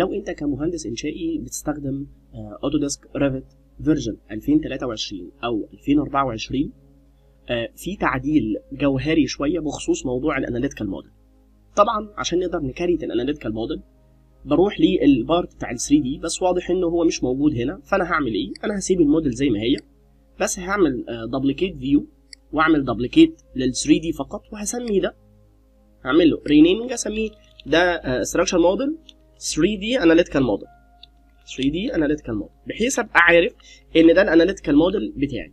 لو انت كمهندس انشائي بتستخدم اوتوديسك ريفت فيرجن 2023 او 2024 آه، في تعديل جوهري شويه بخصوص موضوع الاناليتيكال موديل طبعا عشان نقدر نكريت الاناليتيكال موديل بروح للبارت بتاع ال 3 دي بس واضح انه هو مش موجود هنا فانا هعمل ايه انا هسيب الموديل زي ما هي بس هعمل دبليكيت فيو واعمل دبليكيت لل 3 دي فقط وهسمي ده هعمل له رينيمنج اسميه ده ستراكشر موديل 3 دي اناليتيكال موديل 3 دي اناليتيكال موديل بحيث ابقى عارف ان ده الاناليتيكال موديل بتاعي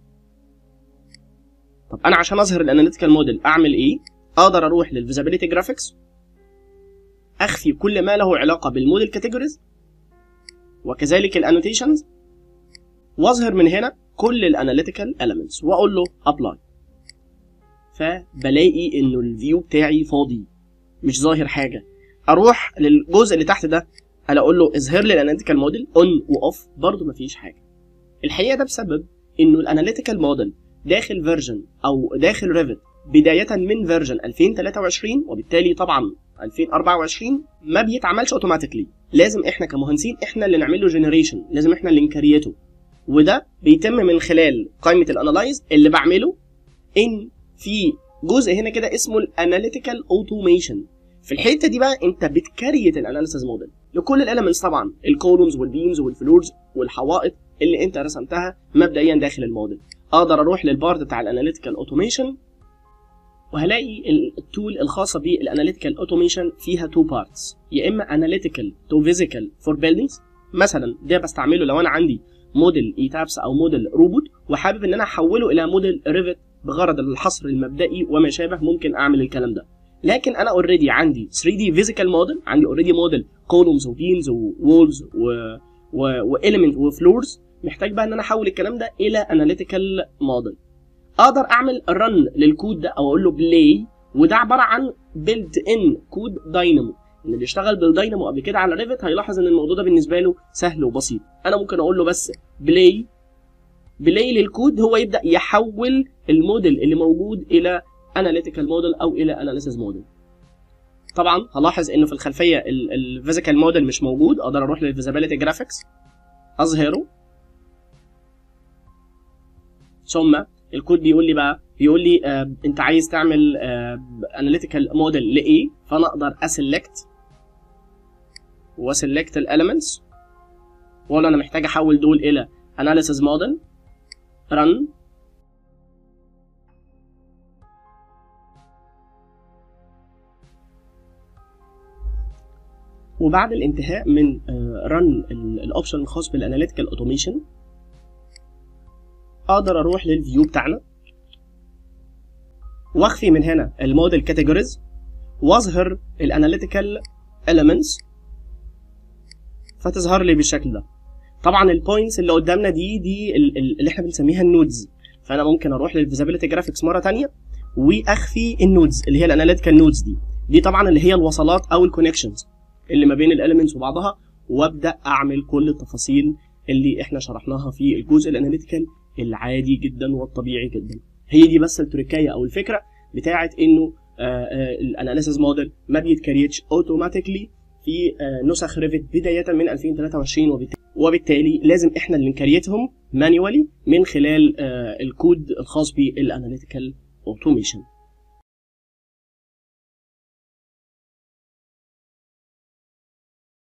طب انا عشان اظهر الاناليتيكال موديل اعمل ايه اقدر اروح للفيزابيليتي جرافيكس اخفي كل ما له علاقه بالموديل كاتيجوريز وكذلك الانوتيشنز واظهر من هنا كل الاناليتيكال elements واقول له ابلاي فبلاقي انه الفيو بتاعي فاضي مش ظاهر حاجه اروح للجزء اللي تحت ده انا اقول له اظهر لي الاناليتيكال موديل اون واوف برضه مفيش حاجه الحقيقه ده بسبب انه الاناليتيكال موديل داخل فيرجن او داخل ريفت بدايه من فيرجن 2023 وبالتالي طبعا 2024 ما بيتعملش اوتوماتيكلي لازم احنا كمهندسين احنا اللي نعمل له جنريشن لازم احنا اللي نكريته وده بيتم من خلال قائمه الانالايز اللي بعمله ان في جزء هنا كده اسمه الاناليتيكال اوتوميشن في الحته دي بقى انت بتكريت الاناليسيز موديل لكل الاليمنتس طبعا الكولومز والبيمز والفلورز والحوائط اللي انت رسمتها مبدئيا داخل الموديل اقدر اروح للبارت بتاع الاناليتيكال اوتوميشن وهلاقي التول الخاصه بالاناليتيكال اوتوميشن فيها تو بارتس يا اما اناليتيكال تو فيزيكال فور بيلدينجز مثلا ده بستعمله لو انا عندي موديل اي تابس او موديل روبوت وحابب ان انا احوله الى موديل ريفت بغرض الحصر المبدئي وما شابه ممكن اعمل الكلام ده لكن انا اوريدي عندي 3 دي فيزيكال موديل عندي اوريدي موديل كولومز وبيمز وولز واليمنت وفلورز محتاج بقى ان انا احول الكلام ده الى اناليتيكال موديل اقدر اعمل رن للكود ده او اقول له بلاي وده عباره عن بيلد ان كود داينامو اللي بيشتغل بالداينامو قبل كده على ريفت هيلاحظ ان الموضوع ده بالنسبه له سهل وبسيط انا ممكن اقول له بس بلاي بلاي للكود هو يبدا يحول الموديل اللي موجود الى اناليتيكال موديل او الى اناليسيز موديل طبعا هلاحظ انه في الخلفيه الفيزيكال موديل مش موجود اقدر اروح للفيزابيليتي جرافيكس اظهره ثم الكود بيقول لي بقى بيقول لي آه انت عايز تعمل اناليتيكال موديل لايه فانا اقدر اسلكت واسلكت الاليمنتس واقول انا محتاج احول دول الى اناليسيز موديل رن وبعد الانتهاء من رن الاوبشن الخاص بالاناليتيكال اوتوميشن اقدر اروح للفيو بتاعنا واخفي من هنا الموديل كاتيجوريز واظهر الاناليتيكال elements فتظهر لي بالشكل ده طبعا البوينتس اللي قدامنا دي دي اللي احنا بنسميها النودز فانا ممكن اروح للفيزابيليتي جرافيكس مره تانية واخفي النودز اللي هي الاناليتيكال نودز دي دي طبعا اللي هي الوصلات او الكونكشنز اللي ما بين الاليمنتس وبعضها وابدا اعمل كل التفاصيل اللي احنا شرحناها في الجزء الاناليتيكال العادي جدا والطبيعي جدا هي دي بس التركية او الفكره بتاعه انه الاناليسيز موديل ما بيتكريتش اوتوماتيكلي في نسخ ريفت بدايه من 2023 وبالتالي وبالتالي لازم احنا اللي نكريتهم مانيوالي من خلال الكود الخاص بالاناليتيكال اوتوميشن